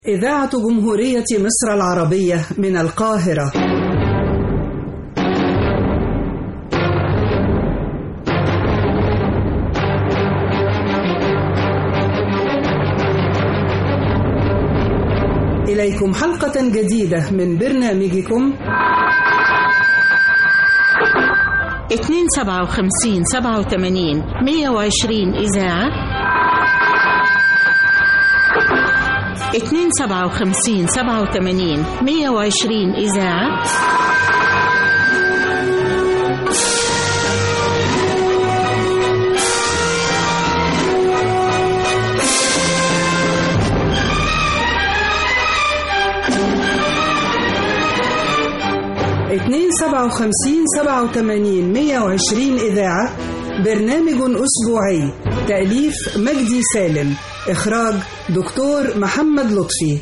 إذاعة جمهورية مصر العربية من القاهرة إليكم حلقة جديدة من برنامجكم اتنين سبعة وخمسين سبعة وتمانين مية وعشرين إذاعة اتنين سبعة وخمسين سبعة وتمانين مية وعشرين إذاعة اتنين سبعة وخمسين سبعة وتمانين مية وعشرين إذاعة برنامج أسبوعي تأليف مجدي سالم إخراج دكتور محمد لطفي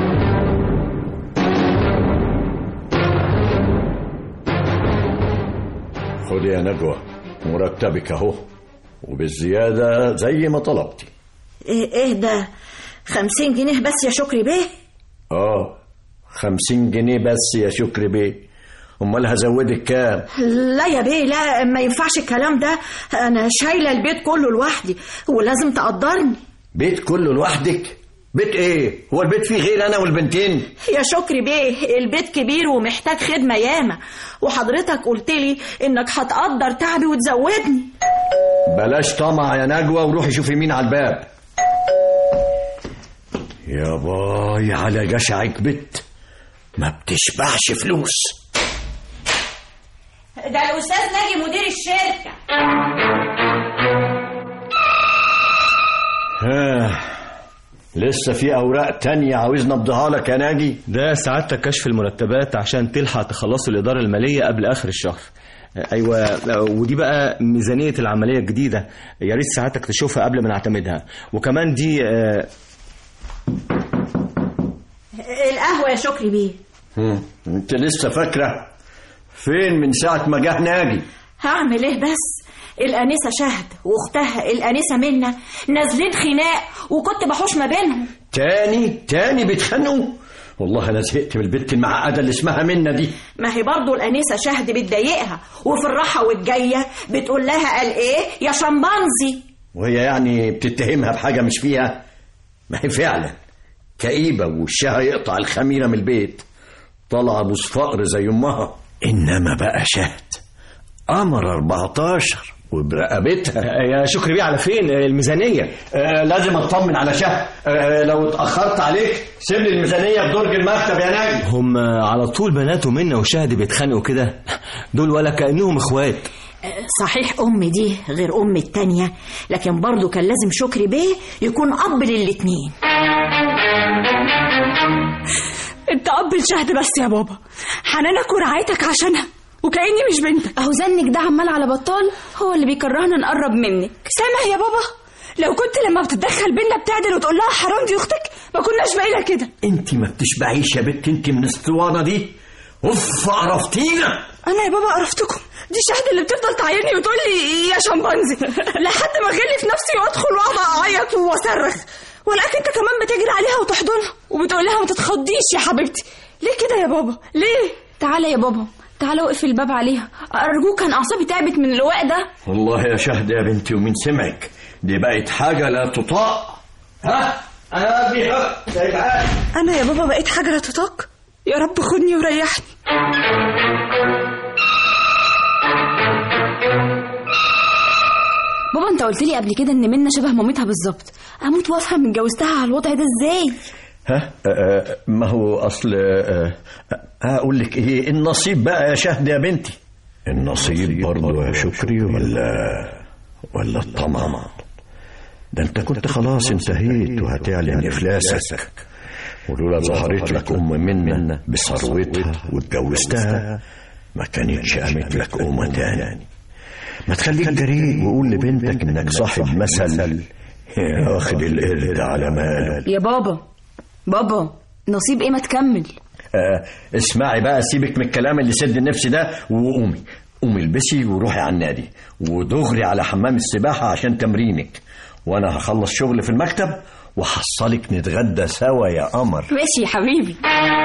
خدي يا نجوى مرتبك اهو وبالزيادة زي ما طلبتي ايه ايه ده خمسين جنيه بس يا شكري بيه اه خمسين جنيه بس يا شكري بيه امال هزودك كام لا يا بيه لا ما ينفعش الكلام ده انا شايله البيت كله لوحدي ولازم تقدرني بيت كله لوحدك بيت ايه هو البيت فيه غير انا والبنتين يا شكري بيه البيت كبير ومحتاج خدمه ياما وحضرتك قلت لي انك هتقدر تعبي وتزودني بلاش طمع يا نجوى وروحي شوفي مين على الباب يا باي على جشعك بت ما بتشبعش فلوس ده الاستاذ ناجي مدير الشركه ها لسه في اوراق تانية عاوزنا ابضيها لك يا ناجي ده سعادتك كشف المرتبات عشان تلحق تخلصوا الإدارة المالية قبل آخر الشهر أيوة ودي بقى ميزانية العملية الجديدة يا ريت سعادتك تشوفها قبل ما نعتمدها وكمان دي آه، القهوه يا شكري بيه هم، انت لسه فاكره فين من ساعه ما جه ناجي هعمل ايه بس الانسه شهد واختها الانسه منى نازلين خناق وكنت بحوش ما بينهم تاني تاني بيتخانقوا والله انا زهقت من البت المعقده اللي اسمها منى دي ما هي برضو الانسه شهد بتضايقها وفي الراحه والجايه بتقول لها قال ايه يا شمبانزي وهي يعني بتتهمها بحاجه مش فيها ما هي فعلا كئيبه ووشها يقطع الخميره من البيت طالعه بوس فقر زي امها انما بقى شهد قمر 14 وبرقبتها يا شكري بيه على فين الميزانية آه لازم اطمن على شهد آه لو اتاخرت عليك سيب لي الميزانيه في درج المكتب يا ناجي هم على طول بنات ومنة وشهد بيتخانقوا كده دول ولا كأنهم اخوات صحيح أمي دي غير أمي التانية لكن برضو كان لازم شكري بيه يكون أب للاتنين انت اب الشهد بس يا بابا حنانك ورعايتك عشانها وكأني مش بنتك اهو زنك ده عمال على بطال هو اللي بيكرهنا نقرب منك سامع يا بابا لو كنت لما بتتدخل بينا بتعدل وتقول لها حرام دي اختك ما كناش بقينا كده انت ما بتشبعيش يا بنت انت من الاسطوانه دي اوف قرفتينا انا يا بابا عرفتكم دي الشهد اللي بتفضل تعايرني وتقول لي يا شمبانزي لحد ما غلي في نفسي وادخل واقعد اعيط واصرخ ولكن انت كمان بتجري عليها وتحضنها وبتقول لها ما تتخضيش يا حبيبتي ليه كده يا بابا ليه تعالى يا بابا تعالى وقف الباب عليها ارجوك كان اعصابي تعبت من اللواء ده والله يا شهد يا بنتي ومن سمعك دي بقت حاجه لا تطاق ها انا ابني حق سايبها انا يا بابا بقيت حاجه لا تطاق يا رب خدني وريحني بابا انت قلت لي قبل كده ان منى شبه مامتها بالظبط اموت وافهم اتجوزتها على الوضع ده ازاي ها آه، ما هو اصل آه، آه، هقول لك ايه النصيب بقى يا شهد يا بنتي النصيب برضه يا شكري ولا ولا الطمع ده انت كنت خلاص انتهيت وهتعلن افلاسك ولولا ظهرت لك ام منى بثروتها واتجوزتها ما كانتش قامت لك أمة تاني ما تخليك جريء وقول لبنتك انك صاحب مثل واخد القرد على ماله يا بابا بابا نصيب ايه ما تكمل آه اسمعي بقى سيبك من الكلام اللي سد النفس ده وقومي قومي البسي وروحي على النادي ودغري على حمام السباحة عشان تمرينك وانا هخلص شغل في المكتب وحصلك نتغدى سوا يا قمر ماشي يا حبيبي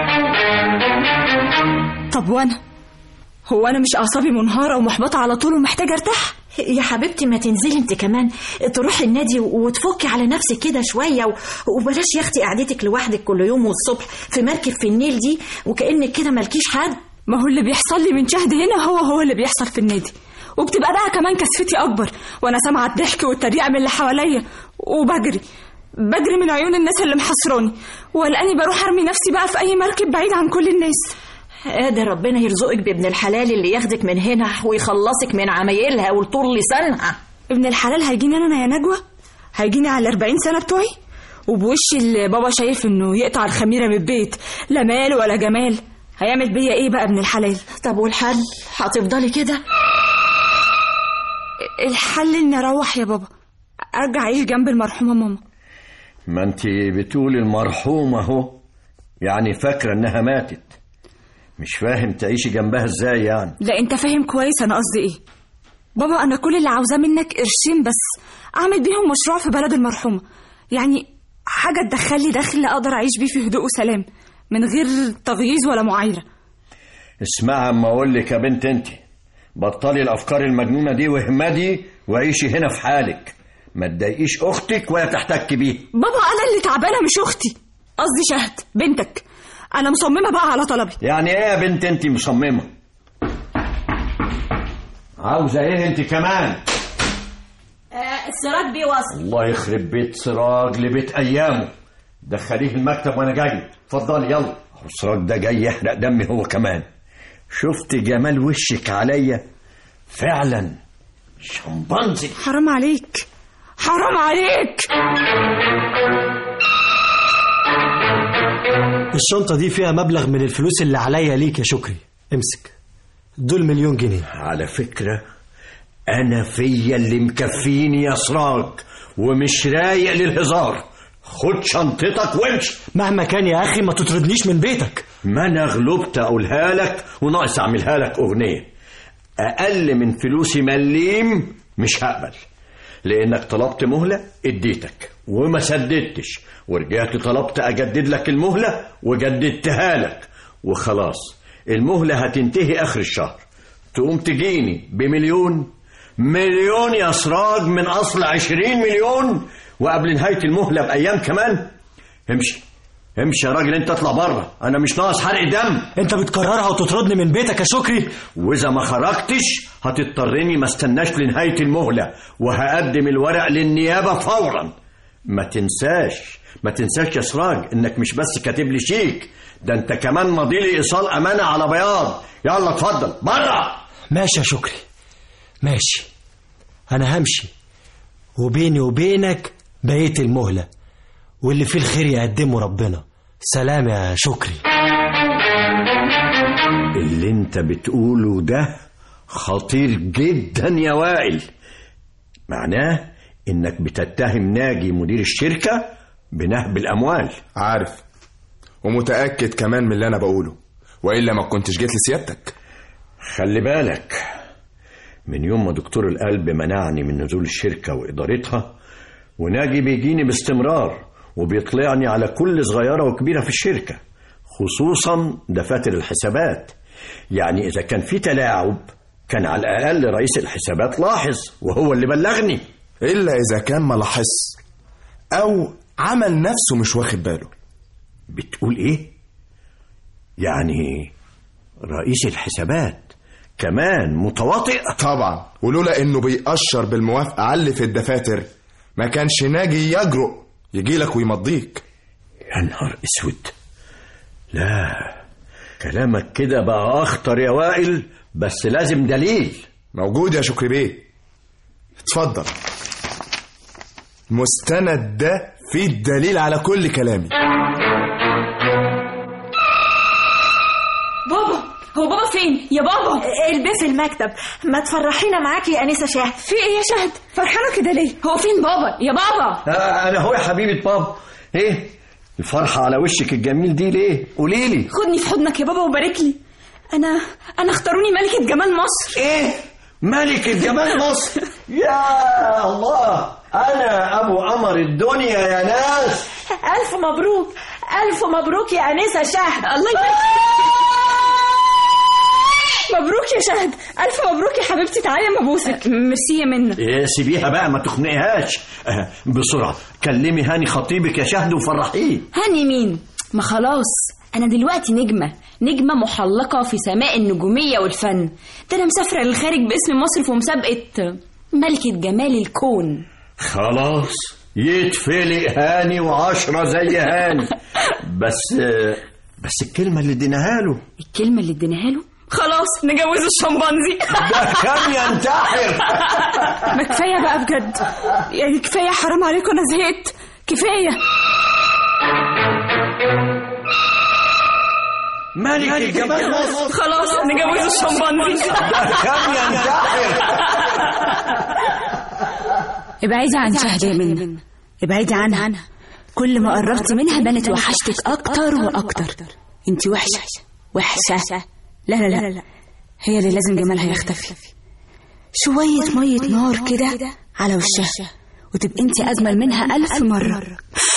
طب وانا هو انا مش اعصابي منهاره ومحبطه على طول ومحتاجه ارتاح يا حبيبتي ما تنزلي انت كمان تروحي النادي وتفكي على نفسك كده شويه و... وبلاش يا اختي قعدتك لوحدك كل يوم والصبح في مركب في النيل دي وكانك كده مالكيش حد ما هو اللي بيحصل لي من شهد هنا هو هو اللي بيحصل في النادي وبتبقى بقى كمان كسفتي اكبر وانا سامعه الضحك والتريقه من اللي حواليا وبجري بجري من عيون الناس اللي محصراني والاني بروح ارمي نفسي بقى في اي مركب بعيد عن كل الناس قادر ربنا يرزقك بابن الحلال اللي ياخدك من هنا ويخلصك من عمايلها والطول لسانها ابن الحلال هيجيني انا يا نجوى هيجيني على 40 سنه بتوعي وبوش اللي بابا شايف انه يقطع الخميره من البيت لا مال ولا جمال هيعمل بيا ايه بقى ابن الحلال طب والحل هتفضلي كده الحل اني اروح يا بابا ارجع اعيش جنب المرحومه ماما ما انت بتقولي المرحومة اهو يعني فاكرة انها ماتت مش فاهم تعيشي جنبها ازاي يعني لا انت فاهم كويس انا قصدي ايه بابا انا كل اللي عاوزاه منك قرشين بس اعمل بيهم مشروع في بلد المرحومه يعني حاجه تدخل لي دخل اقدر اعيش بيه في هدوء وسلام من غير تغييظ ولا معايره اسمعي اما اقول لك يا بنت انت بطلي الافكار المجنونه دي واهمدي وعيشي هنا في حالك ما تضايقيش اختك ولا تحتك بيها بابا انا اللي تعبانه مش اختي قصدي شهد بنتك انا مصممه بقى على طلبي يعني ايه يا بنت انت مصممه عاوزه ايه انت كمان السراج بيوصل الله يخرب بيت سراج لبيت ايامه دخليه المكتب وانا جاي اتفضلي يلا سراج ده جاي يحرق دمي هو كمان شفت جمال وشك عليا فعلا شمبانزي حرام عليك حرام عليك الشنطة دي فيها مبلغ من الفلوس اللي عليا ليك يا شكري امسك دول مليون جنيه على فكرة أنا فيا اللي مكفيني يا سراج ومش رايق للهزار خد شنطتك وامشي مهما كان يا أخي ما تطردنيش من بيتك ما أنا غلبت أقولها لك وناقص أعملها لك أغنية أقل من فلوسي مليم مش هقبل لأنك طلبت مهلة اديتك وما سددتش ورجعت طلبت أجدد لك المهلة وجددتها لك وخلاص المهلة هتنتهي آخر الشهر تقوم تجيني بمليون مليون يا سراج من أصل عشرين مليون وقبل نهاية المهلة بأيام كمان امشي امشي يا راجل انت اطلع بره انا مش ناقص حرق دم انت بتكررها وتطردني من بيتك يا شكري واذا ما خرجتش هتضطرني ما استناش لنهايه المهله وهقدم الورق للنيابه فورا ما تنساش ما تنساش يا سراج انك مش بس كاتب لي شيك ده انت كمان ماضي لي ايصال امانه على بياض يلا اتفضل بره ماشي يا شكري ماشي انا همشي وبيني وبينك بقيت المهله واللي فيه الخير يقدمه ربنا سلام يا شكري اللي انت بتقوله ده خطير جدا يا وائل معناه انك بتتهم ناجي مدير الشركة بنهب الاموال عارف ومتأكد كمان من اللي أنا بقوله وإلا ما كنتش جيت لسيادتك خلي بالك من يوم ما دكتور القلب منعني من نزول الشركة وإدارتها وناجي بيجيني باستمرار وبيطلعني على كل صغيرة وكبيرة في الشركة خصوصا دفاتر الحسابات يعني إذا كان في تلاعب كان على الأقل رئيس الحسابات لاحظ وهو اللي بلغني إلا إذا كان ما لاحظش أو عمل نفسه مش واخد باله بتقول إيه؟ يعني رئيس الحسابات كمان متواطئ طبعا ولولا إنه بيأشر بالموافقة على اللي في الدفاتر ما كانش ناجي يجرؤ يجيلك ويمضيك يا نهار اسود لا كلامك كده بقى اخطر يا وائل بس لازم دليل موجود يا شكري بيه اتفضل مستند ده فيه الدليل على كل كلامي بابا هو بابا فين يا بابا البيه في المكتب ما تفرحينا معاكي يا انسه شهد في ايه يا شهد فرحانه كده ليه هو فين بابا يا بابا آه انا هو يا حبيبه بابا ايه الفرحه على وشك الجميل دي ليه قولي لي خدني في حضنك يا بابا وبارك لي انا انا اختاروني ملكه جمال مصر ايه ملكة جمال مصر يا الله انا ابو قمر الدنيا يا ناس ألف مبروك ألف مبروك يا أنسة شهد الله يبارك مبروك يا شهد الف مبروك يا حبيبتي تعالي ما ابوسك ميرسي يا منى إيه سيبيها بقى ما تخنقهاش آه، بسرعه كلمي هاني خطيبك يا شهد وفرحيه هاني مين ما خلاص انا دلوقتي نجمه نجمه محلقه في سماء النجوميه والفن ده انا مسافره للخارج باسم مصر في مسابقه ملكه جمال الكون خلاص يتفلق هاني وعشرة زي هاني بس آه، بس الكلمة اللي اديناها له الكلمه اللي اديناها له خلاص نجوز الشمبانزي ده كان ينتحر ما كفايه بقى بجد يعني كفايه حرام عليكم انا زهقت كفايه ملك الجمال مصر خلاص نجوز الشمبانزي ده كان ينتحر ابعدي عن شهد يا منى ابعدي عنها كل ما قربتي منها بانت وحشتك اكتر واكتر انت وحشه وحشه لا لا لا لا هي اللي لازم جمالها يختفي شوية مية نار كده على وشها وتبقى انت أجمل منها ألف مرة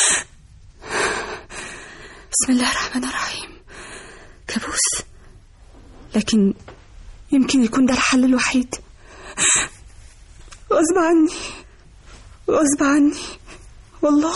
بسم الله الرحمن الرحيم كابوس لكن يمكن يكون ده الحل الوحيد غصب عني غصب عني والله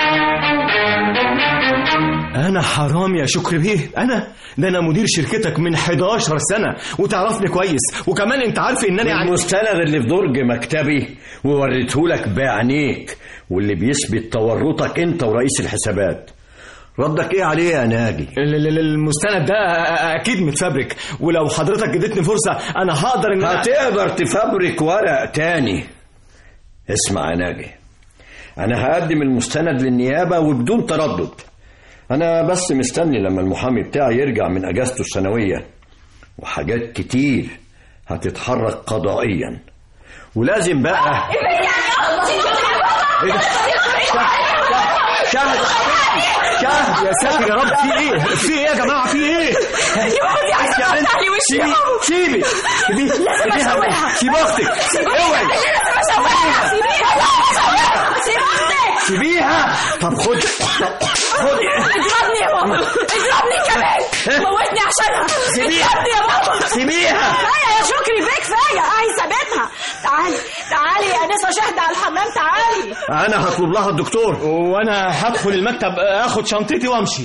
انا حرام يا شكري بيه انا ده انا مدير شركتك من 11 سنه وتعرفني كويس وكمان انت عارف ان انا يعني المستند اللي في درج مكتبي ووريتهولك بعينيك واللي بيثبت تورطك انت ورئيس الحسابات ردك ايه عليه يا ناجي ال- ال- ال- المستند ده اكيد متفبرك ولو حضرتك اديتني فرصه انا هقدر ان هتقدر تفبرك ورق تاني اسمع يا ناجي انا هقدم المستند للنيابه وبدون تردد انا بس مستني لما المحامي بتاعي يرجع من اجازته السنويه وحاجات كتير هتتحرك قضائيا ولازم بقى إيه ده؟ شهد شهد يا ساتر يا رب في ايه في ايه يا جماعه في ايه يا بنت سيبي سيبي سيبي سيبيها سيب اختك اوعي سيبيها طب خد طب خدي اضربني يا بابا اضربني كمان موتني عشانها سيبيها. اضربني يا بابا سيبيها كفاية يا شكري بيه كفاية عايزة بيتها تعالي تعالي يا أنسة شهد على الحمام تعالي انا هطلب لها الدكتور وانا هدخل المكتب اخد شنطتي وامشي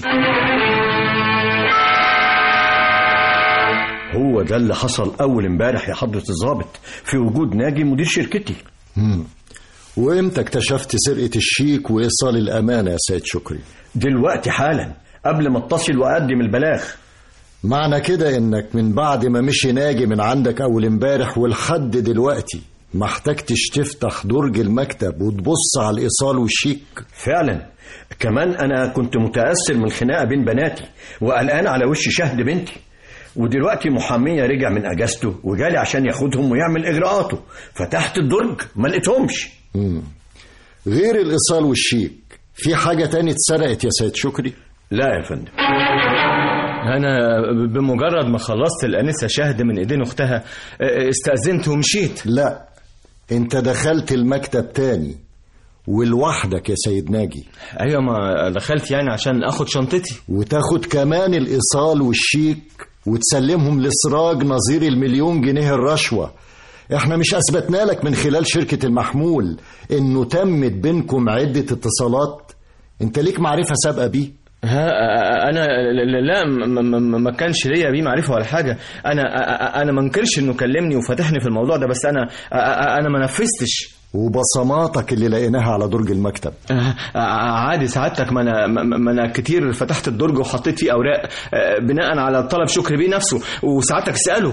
هو ده اللي حصل اول امبارح يا حضرة الضابط في وجود ناجي مدير شركتي وامتى اكتشفت سرقة الشيك وإيصال الأمانة يا سيد شكري دلوقتي حالا قبل ما اتصل واقدم البلاغ معنى كده انك من بعد ما مشي ناجي من عندك اول امبارح ولحد دلوقتي ما احتجتش تفتح درج المكتب وتبص على الايصال والشيك فعلا كمان انا كنت متاثر من خناقه بين بناتي وقلقان على وش شهد بنتي ودلوقتي محامية رجع من اجازته وجالي عشان ياخدهم ويعمل اجراءاته فتحت الدرج ما لقيتهمش غير الايصال والشيك في حاجة تاني اتسرقت يا سيد شكري لا يا فندم انا بمجرد ما خلصت الانسه شهد من ايدين اختها استاذنت ومشيت لا انت دخلت المكتب تاني ولوحدك يا سيد ناجي ايوه ما دخلت يعني عشان اخد شنطتي وتاخد كمان الايصال والشيك وتسلمهم لسراج نظير المليون جنيه الرشوة احنا مش اثبتنا لك من خلال شركة المحمول انه تمت بينكم عدة اتصالات انت ليك معرفة سابقة بيه ها انا لا ما- ما ما- ما كانش ليا بيه معرفه ولا حاجه انا انا ما انكرش انه كلمني وفتحني في الموضوع ده بس انا انا ما نفذتش وبصماتك اللي لقيناها على درج المكتب عادي سعادتك ما انا ما- ما انا كتير فتحت الدرج وحطيت فيه اوراق آه، بناء على طلب شكر بيه نفسه وسعادتك اساله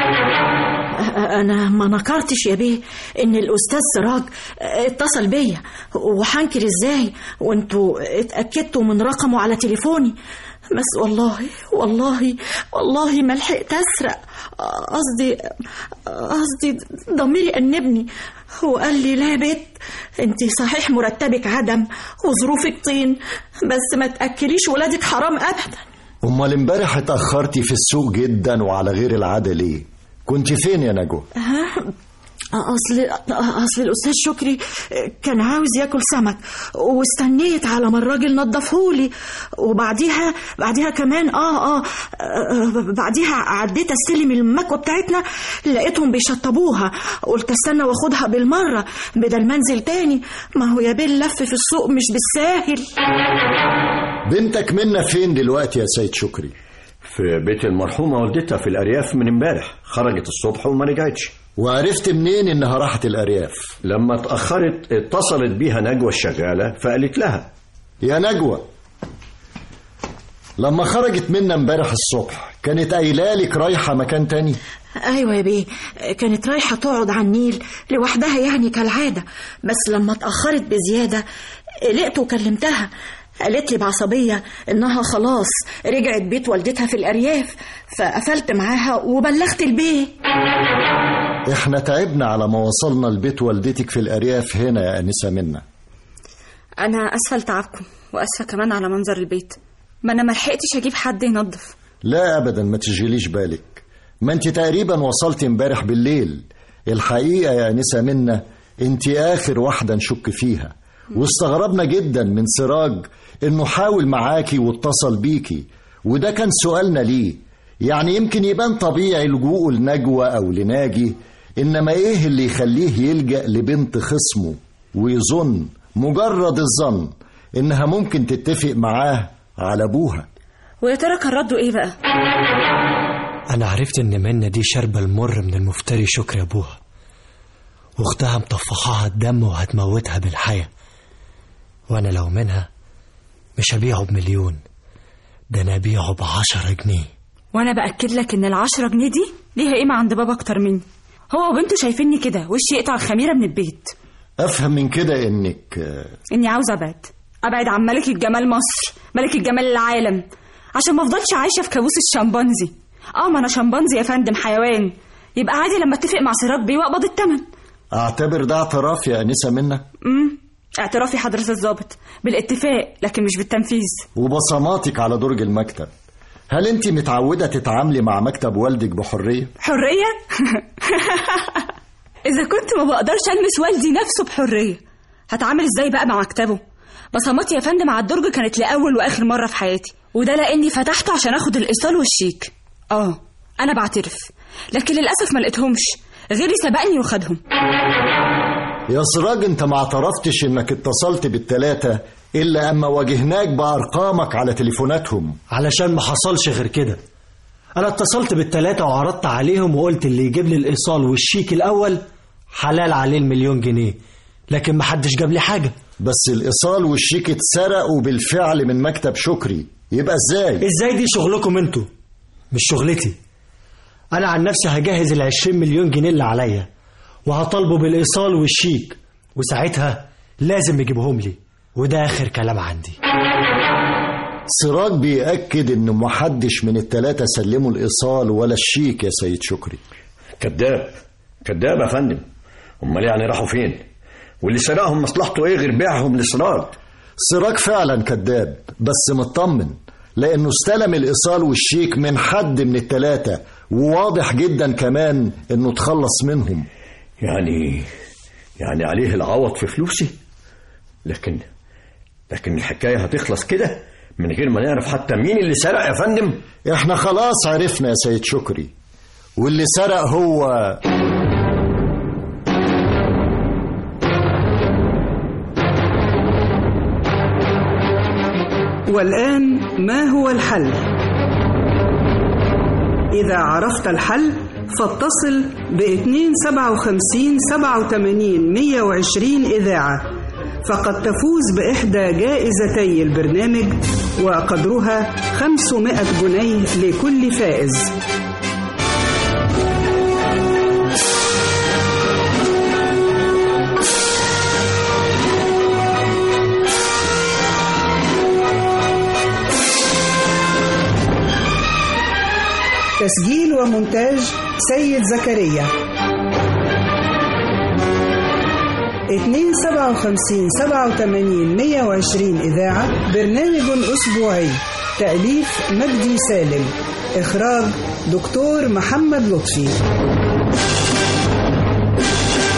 أنا ما نكرتش يا بيه إن الأستاذ سراج اتصل بيا وحنكر إزاي وأنتوا اتأكدتوا من رقمه على تليفوني بس والله والله والله ما لحقت أسرق قصدي قصدي ضميري أنبني وقال لي لا يا بيت انت صحيح مرتبك عدم وظروفك طين بس ما تأكليش ولادك حرام أبدا امال امبارح اتأخرتي في السوق جدا وعلى غير العادة ليه كنت فين يا نجوى ها؟ اصل اصل الاستاذ شكري كان عاوز ياكل سمك واستنيت على ما الراجل نضفهولي وبعديها بعديها كمان اه اه, آه بعديها عديت استلم المكوه بتاعتنا لقيتهم بيشطبوها قلت استنى واخدها بالمره بدل ما انزل تاني ما هو يا بيه لف في السوق مش بالساهل بنتك منا فين دلوقتي يا سيد شكري في بيت المرحومة والدتها في الأرياف من امبارح خرجت الصبح وما رجعتش وعرفت منين انها راحت الارياف لما اتأخرت اتصلت بيها نجوى الشغالة فقالت لها يا نجوى لما خرجت منا امبارح الصبح كانت قايله لك رايحه مكان تاني ايوه يا بيه كانت رايحه تقعد على النيل لوحدها يعني كالعاده بس لما اتاخرت بزياده قلقت وكلمتها قالت لي بعصبية إنها خلاص رجعت بيت والدتها في الأرياف فقفلت معاها وبلغت البيه احنا تعبنا على ما وصلنا لبيت والدتك في الأرياف هنا يا أنسة منا أنا أسفة لتعبكم وأسفة كمان على منظر البيت ما أنا ملحقتش أجيب حد ينظف لا أبدا ما تشغليش بالك ما انت تقريبا وصلت امبارح بالليل الحقيقة يا أنسة منا انت آخر واحدة نشك فيها واستغربنا جدا من سراج انه حاول معاكي واتصل بيكي وده كان سؤالنا ليه يعني يمكن يبان طبيعي لجوءه لنجوى او لناجي انما ايه اللي يخليه يلجأ لبنت خصمه ويظن مجرد الظن انها ممكن تتفق معاه على ابوها ويا ترى كان رده ايه بقى انا عرفت ان منى دي شاربه المر من المفتري شكري ابوها واختها مطفحاها الدم وهتموتها بالحياه وانا لو منها مش هبيعه بمليون ده انا ابيعه بعشرة جنيه وانا باكد لك ان العشرة جنيه دي ليها قيمه عند بابا اكتر مني هو وبنته شايفيني كده وشي يقطع الخميره من البيت افهم من كده انك اني عاوزه ابعد ابعد عن ملكه جمال مصر ملكه جمال العالم عشان ما افضلش عايشه في كابوس الشمبانزي اه ما انا شمبانزي يا فندم حيوان يبقى عادي لما اتفق مع سراج بيه واقبض الثمن اعتبر ده اعتراف يا انسه منا امم اعترافي حضرة الضابط بالاتفاق لكن مش بالتنفيذ وبصماتك على درج المكتب هل انت متعودة تتعاملي مع مكتب والدك بحرية؟ حرية؟ إذا كنت ما بقدرش ألمس والدي نفسه بحرية هتعامل إزاي بقى مع مكتبه؟ بصماتي يا فندم على الدرج كانت لأول وآخر مرة في حياتي وده لأني فتحته عشان آخد الإيصال والشيك آه أنا بعترف لكن للأسف ما لقيتهمش غيري سبقني وخدهم يا سراج انت ما اعترفتش انك اتصلت بالتلاتة الا اما واجهناك بارقامك على تليفوناتهم علشان ما حصلش غير كده انا اتصلت بالتلاتة وعرضت عليهم وقلت اللي يجيب لي الايصال والشيك الاول حلال عليه المليون جنيه لكن ما حدش جاب لي حاجه بس الايصال والشيك اتسرقوا بالفعل من مكتب شكري يبقى ازاي ازاي دي شغلكم انتوا مش شغلتي انا عن نفسي هجهز ال 20 مليون جنيه اللي عليا وهطالبه بالايصال والشيك وساعتها لازم يجيبهم لي وده اخر كلام عندي سراج بيأكد ان محدش من التلاتة سلموا الايصال ولا الشيك يا سيد شكري كذاب كذاب يا فندم امال يعني راحوا فين واللي سرقهم مصلحته ايه غير بيعهم لسراج سراج فعلا كذاب بس مطمن لانه استلم الايصال والشيك من حد من التلاتة وواضح جدا كمان انه تخلص منهم يعني يعني عليه العوض في فلوسي لكن لكن الحكايه هتخلص كده من غير ما نعرف حتى مين اللي سرق يا فندم احنا خلاص عرفنا يا سيد شكري واللي سرق هو والآن ما هو الحل؟ إذا عرفت الحل فاتصل ب 257 87 120 إذاعة فقد تفوز بإحدى جائزتي البرنامج وقدرها 500 جنيه لكل فائز تسجيل ومونتاج سيد زكريا 257 87 120 إذاعة برنامج أسبوعي تأليف مجدي سالم إخراج دكتور محمد لطفي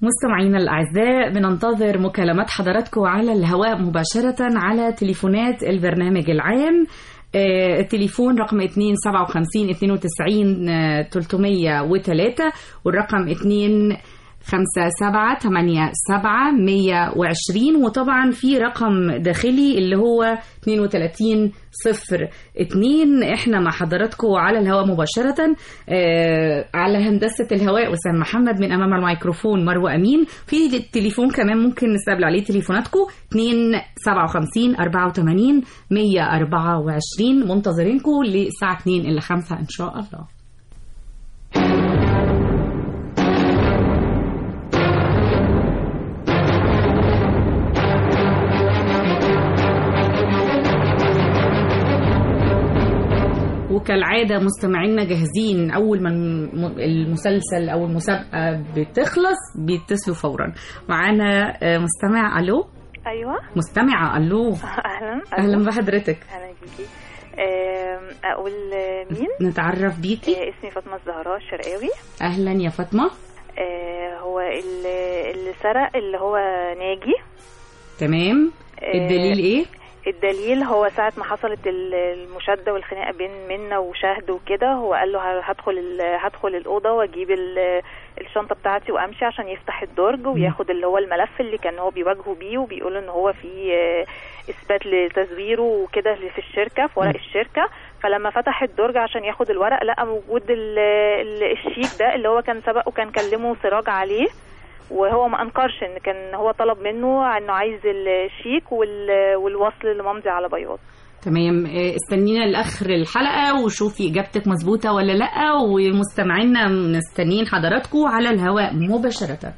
مستمعينا الأعزاء بننتظر مكالمات حضراتكم على الهواء مباشرة على تليفونات البرنامج العام آه، التليفون رقم 2 57 92 آه، 303 والرقم 2 خمسة سبعة تمانية سبعة مية وعشرين وطبعا في رقم داخلي اللي هو اتنين وتلاتين صفر اتنين احنا مع حضراتكم على الهواء مباشرة آه على هندسة الهواء وسام محمد من امام الميكروفون مروة امين في التليفون كمان ممكن نستقبل عليه تليفوناتكم اتنين سبعة وخمسين اربعة وتمانين مية اربعة وعشرين منتظرينكم للساعة اتنين إلا خمسة ان شاء الله وكالعادة مستمعينا جاهزين أول ما الم- المسلسل أو المسابقة بتخلص بيتصلوا فورا معانا آه، مستمع ألو ايوه مستمعة ألو اهلا أهلا بحضرتك اهلا بيكي آم، اقول مين نتعرف بيكي آه، اسمي فاطمه الزهراء الشرقاوي أهلا يا فاطمة آه، هو اللي اللي سرق اللي هو ناجي تمام آه، الدليل إيه؟ الدليل هو ساعة ما حصلت ال- المشادة والخناقة بين منا وشهد وكده هو قال له ه- هدخل ال- هدخل الأوضة وأجيب ال- الشنطة بتاعتي وأمشي عشان يفتح الدرج وياخد اللي هو الملف اللي كان هو بيواجهه بيه وبيقول إن هو في آه، إثبات لتزويره وكده في الشركة في ورق الشركة فلما فتح الدرج عشان ياخد الورق لقى موجود ال- ال- الشيك ده اللي هو كان سبق وكان كلمه سراج عليه وهو ما انكرش ان كان هو طلب منه انه عايز الشيك وال- والوصل اللي ممضي على بياض تمام آه، استنينا لاخر الحلقه وشوفي اجابتك مظبوطه ولا لا ومستمعينا مستنيين حضراتكم على الهواء مباشره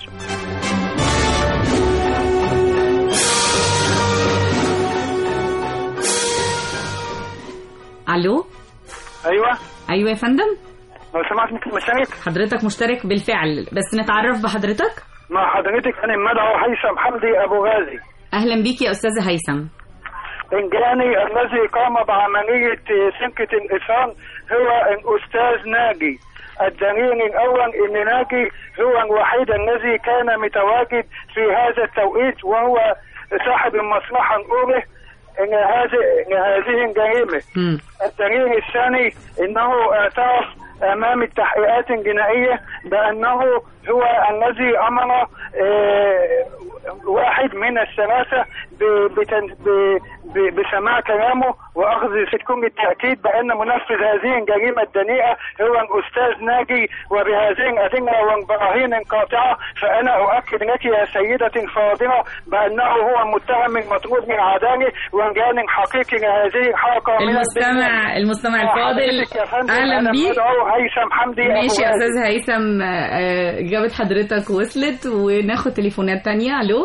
الو ايوه ايوه يا فندم لو سمحت ممكن مشارك حضرتك مشترك بالفعل بس نتعرف بحضرتك مع حضرتك انا مدعو هيثم حمدي ابو غازي اهلا بيك يا استاذ هيثم انجاني الذي قام بعمليه سنكه الاثام هو الاستاذ ناجي الدليل الاول ان ناجي هو الوحيد الذي كان متواجد في هذا التوقيت وهو صاحب المصلحه الاولى ان هذه ان هذه الجريمه الدليل الثاني انه اعترف امام التحقيقات الجنائيه بانه هو الذي امر آه، واحد من الثلاثه ب- بتن- ب- ب- بسماع كلامه واخذ سكون التاكيد بان منفذ هذه الجريمه الدنيئه هو الاستاذ ناجي وبهذه الادله والبراهين القاطعه فانا اؤكد لك يا سيدتي الفاضله بانه هو المتهم المطلوب من العداله وجان حقيقي لهذه الحلقه من المستمع المستمع الفاضل حضرتك يا فندم، اهلا أنا بيك مدعو هيثم حمدي أبو ماشي يا غازي. استاذ هيثم آه، اجابه حضرتك وصلت وناخد تليفونات تانية الو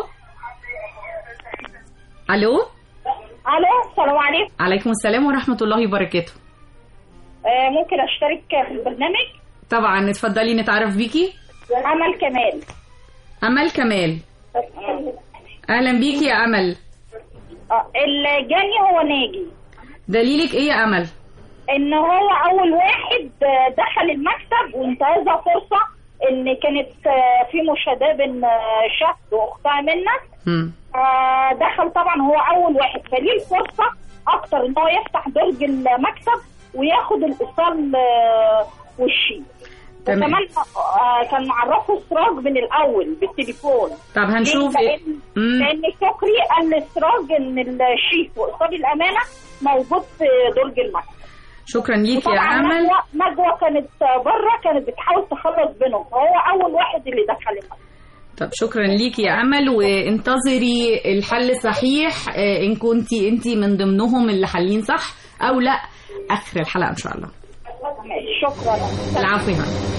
الو الو السلام عليكم عليكم السلام ورحمه الله وبركاته آه ممكن اشترك في البرنامج طبعا اتفضلي نتعرف بيكي امل كمال امل كمال اهلا بيكي يا امل آه الجاني هو ناجي دليلك ايه يا امل ان هو اول واحد آه، دخل المكتب وانتهزها فرصه ان كانت آه، في مشاده بين آه، شهد واختها منى مم. آه، دخل طبعا هو اول واحد فليه الفرصه اكتر ان هو يفتح درج المكتب وياخد الايصال آه، والشيك تمام. وكمان آه، كان معرفه سراج من الاول بالتليفون طب هنشوف ليه؟ إيه؟ لان مم. لان شكري قال لسراج ان الشيك وايصال الامانه موجود في درج المكتب شكرا ليك يا وطبعاً امل نجوى نجوى كانت بره كانت بتحاول تخلص بينهم فهو اول واحد اللي دخل المكتب طب شكرا ليكي يا امل وانتظري الحل صحيح آه، ان كنتي انت من ضمنهم اللي حالين صح او لا اخر الحلقه ان شاء الله ماشي، شكرا العفو يا فندم.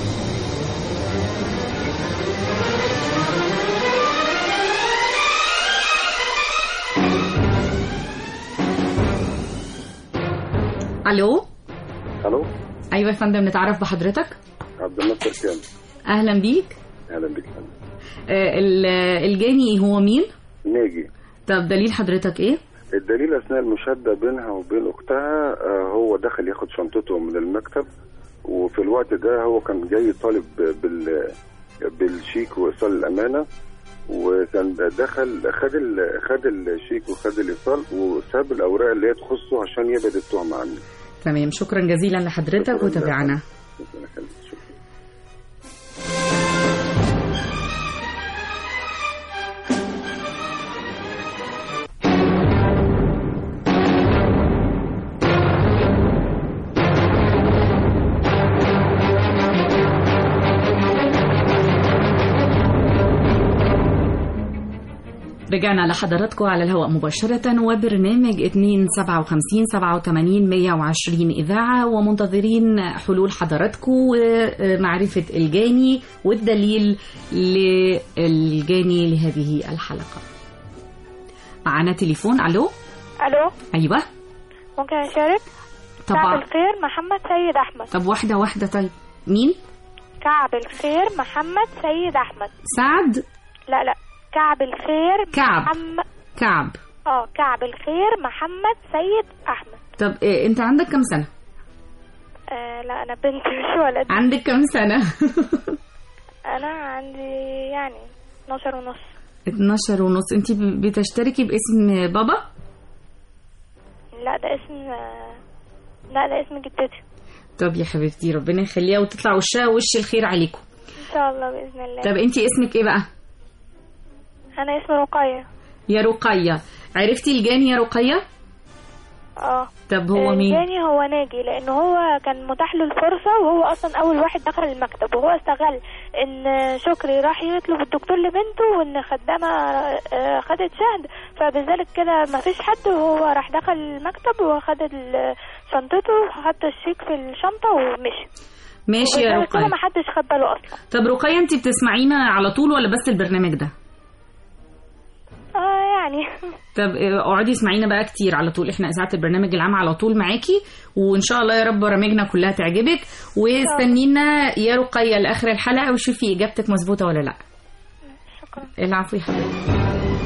الو الو ايوه يا فندم نتعرف بحضرتك عبد الناصر كامل اهلا بيك اهلا بك فندم آه، ال- الجاني هو مين ناجي طب دليل حضرتك ايه الدليل اثناء المشاده بينها وبين اختها آه، هو دخل ياخد شنطته من المكتب وفي الوقت ده هو كان جاي طالب بال بالشيك وايصال الامانه وكان دخل خد ال- خد الشيك وخد الايصال وساب الاوراق اللي هي تخصه عشان يبعد التهمه عني تمام شكرا جزيلا لحضرتك وتابعنا رجعنا لحضراتكم على الهواء مباشرة وبرنامج 257 87 120 إذاعة ومنتظرين حلول حضراتكم ومعرفة الجاني والدليل للجاني لهذه الحلقة معنا تليفون ألو الو أيوة ممكن اشارك طبعا. كعب الخير محمد سيد احمد طب واحدة واحدة طيب مين كعب الخير محمد سيد احمد سعد لا لا كعب الخير كعب. محمد كعب اه كعب الخير محمد سيد احمد طب إيه انت عندك كم سنة آه لا انا بنت مش ولد عندك كم سنة انا عندي يعني 12 ونص 12 ونص انت ب- بتشتركي باسم بابا لا ده اسم آه، لا ده اسم جدتي طب يا حبيبتي ربنا يخليها وتطلع وشها وش الخير عليكم ان شاء الله باذن الله طب انت اسمك ايه بقى انا اسمي رقية يا رقية عرفتي الجاني يا رقية اه طب هو مين الجاني هو ناجي لان هو كان متاح له الفرصه وهو اصلا اول واحد دخل المكتب وهو استغل ان شكري راح يطلب الدكتور لبنته وان خدامه آه، خدت شهد فبذلك كده ما فيش حد وهو راح دخل المكتب وخد ال- شنطته وحط الشيك في الشنطه ومشي ماشي يا وبذلك كده رقية ما حدش خد باله اصلا طب رقية انت بتسمعينا على طول ولا بس البرنامج ده اه يعني طب اه، اقعدي اسمعينا بقى كتير على طول احنا اذاعه البرنامج العام على طول معاكي وان شاء الله يا رب برامجنا كلها تعجبك واستنينا يا رقية لاخر الحلقه وشوفي اجابتك مظبوطه ولا لا شكرا العفو يا حبيبتي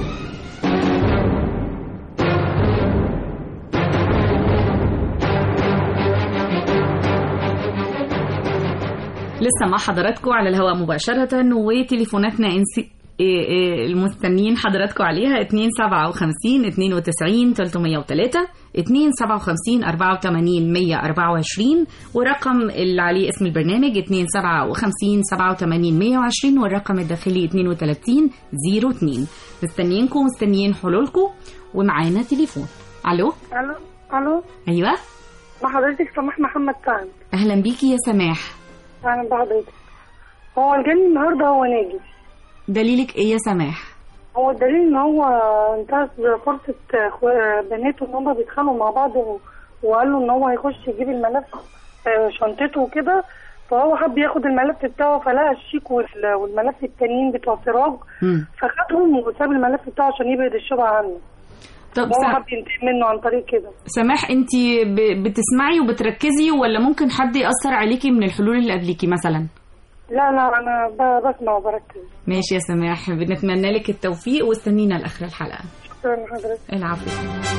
لسه مع حضراتكم على الهواء مباشرة وتليفوناتنا انسي إيه إيه المستنيين حضراتكم عليها 257 92 303 257 84 124 ورقم اللي عليه اسم البرنامج 257 87 120 والرقم الداخلي 32 02 مستنيينكم مستنيين حلولكم ومعانا تليفون الو الو الو ايوه مع حضرتك سماح محمد سعد اهلا بيكي يا سماح اهلا بحضرتك هو الجاني النهارده هو ناجي دليلك ايه يا سماح هو الدليل ان هو انتهز فرصه اخو- بناته ان هما بيتخانقوا مع بعض و- وقال له ان هو هيخش يجيب الملف آه، شنطته وكده فهو حب ياخد الملف بتاعه فلقى الشيك وال- والملف التانيين بتوع سراج فخدهم وساب الملف بتاعه عشان يبعد الشبهه عنه طب هو سا- حب ينتقم منه عن طريق كده سماح انت ب- بتسمعي وبتركزي ولا ممكن حد يأثر عليكي من الحلول اللي قبليكي مثلا لا لا انا ب- بسمع وبركز ماشي يا سماح بنتمنى لك التوفيق واستنينا لاخر الحلقه شكرا لحضرتك العفو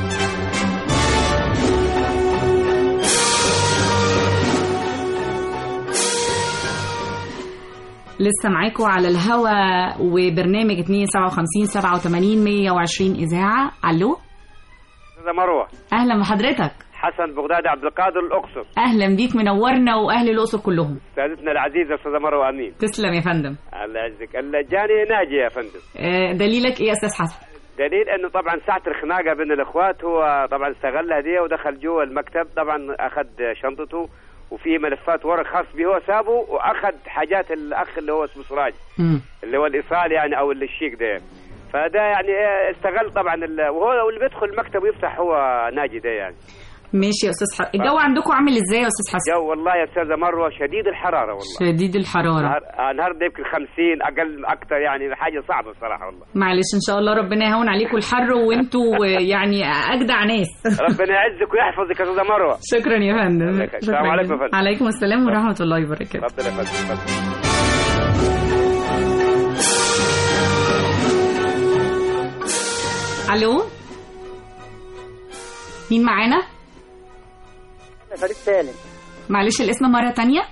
لسه معاكم على الهوا وبرنامج 257 87 120 اذاعه الو استاذه مروه اهلا بحضرتك حسن بغدادي عبد القادر الاقصر اهلا بيك منورنا واهل الاقصر كلهم سيدتنا العزيزه استاذه مروه امين تسلم يا فندم الله يعزك الجاني ناجي يا فندم آه، دليلك ايه يا استاذ حسن دليل انه طبعا ساعه الخناقه بين الاخوات هو طبعا استغلها دي ودخل جوا المكتب طبعا اخذ شنطته وفي ملفات ورق خاص به هو سابه واخذ حاجات الاخ اللي هو اسمه سراج اللي هو الايصال يعني او اللي الشيك ده فده يعني إيه استغل طبعا ال- وهو واللي بيدخل المكتب ويفتح هو ناجي ده يعني ماشي يا استاذ حسن الجو عندكم عامل ازاي يا استاذ حسن جو والله يا استاذه مروه شديد الحراره والله شديد الحراره نهار- آه، النهارده يمكن 50 اقل اكثر يعني حاجه صعبه الصراحه والله معلش ان شاء الله ربنا يهون عليكم الحر وانتوا يعني اجدع ناس ربنا يعزك ويحفظك يا استاذه مروه شكرا يا فندم السلام شكراً عليكم جداً. يا فندم. عليكم السلام ورحمه الله وبركاته اتفضل يا فندم اتفضل. الو مين معانا فريد سالم معلش الاسم مره تانية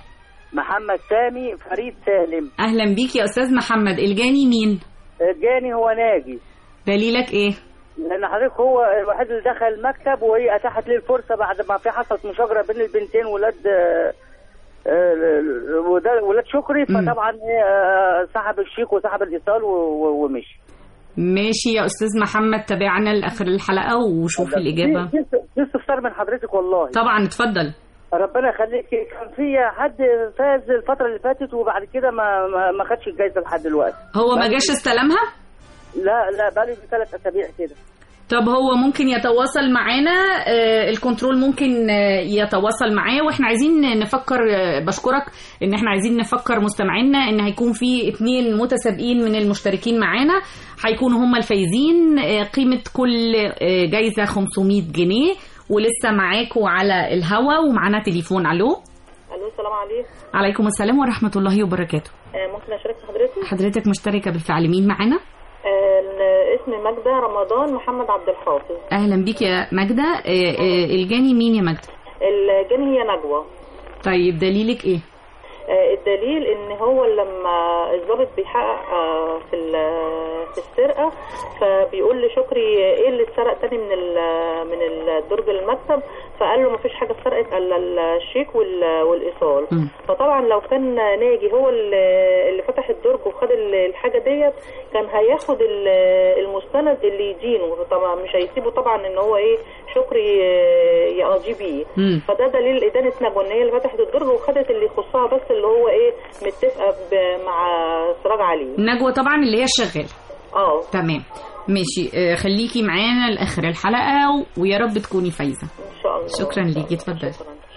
محمد سامي فريد سالم اهلا بيك يا استاذ محمد الجاني مين جاني هو ناجي دليلك ايه لان حضرتك هو الوحيد اللي دخل المكتب وهي اتاحت لي الفرصه بعد ما في حصلت مشاجره بين البنتين ولاد آه، آه، وده- ولاد شكري فطبعا هي آه، سحب الشيك وسحب الايصال و- و- ومشي ماشي يا استاذ محمد تابعنا لاخر الحلقه وشوف الاجابه في- في في استفسار من حضرتك والله طبعا اتفضل ربنا يخليك كان في حد فاز الفتره اللي فاتت وبعد كده ما ما, ما خدش الجايزه لحد دلوقتي هو ما بقالي- جاش استلمها لا لا بقالي ثلاث اسابيع كده طب هو ممكن يتواصل معانا آه، الكنترول ممكن آه، يتواصل معاه واحنا عايزين نفكر آه، بشكرك ان احنا عايزين نفكر مستمعينا ان هيكون في اتنين متسابقين من المشتركين معانا هيكونوا هم الفايزين آه، قيمة كل آه، جايزة 500 جنيه ولسه معاكم على الهوا ومعانا تليفون الو الو السلام عليكم عليكم السلام ورحمة الله وبركاته آه، ممكن اشارك حضرتك حضرتك مشتركة بالفعل مين معانا آه، ال- اسمي ماجدة رمضان محمد عبد الحافظ اهلا بيك يا ماجدة آه، آه، الجاني مين يا ماجدة الجاني هي نجوى طيب دليلك ايه آه، الدليل ان هو لما الضابط بيحقق آه، في ال- في السرقه فبيقول لشكري ايه اللي اتسرق تاني من ال- من الدرج المكتب فقال له مفيش حاجه اتسرقت الا الشيك وال- والايصال فطبعا لو كان ناجي هو اللي اللي فتح الدرج وخد ال- الحاجه ديت كان هياخد ال- المستند اللي يدينه طبعا مش هيسيبه طبعا ان هو ايه شكري آه، يقاضيه بيه مم. فده دليل ادانه نجوى ان هي اللي فتحت الدرج وخدت اللي يخصها بس اللي هو ايه متفقه ب- مع سراج علي نجوى طبعا اللي هي الشغالة اه تمام ماشي آه، خليكي معانا لاخر الحلقه و- ويا رب تكوني فايزه ان شاء الله شكرا ليكي اتفضلي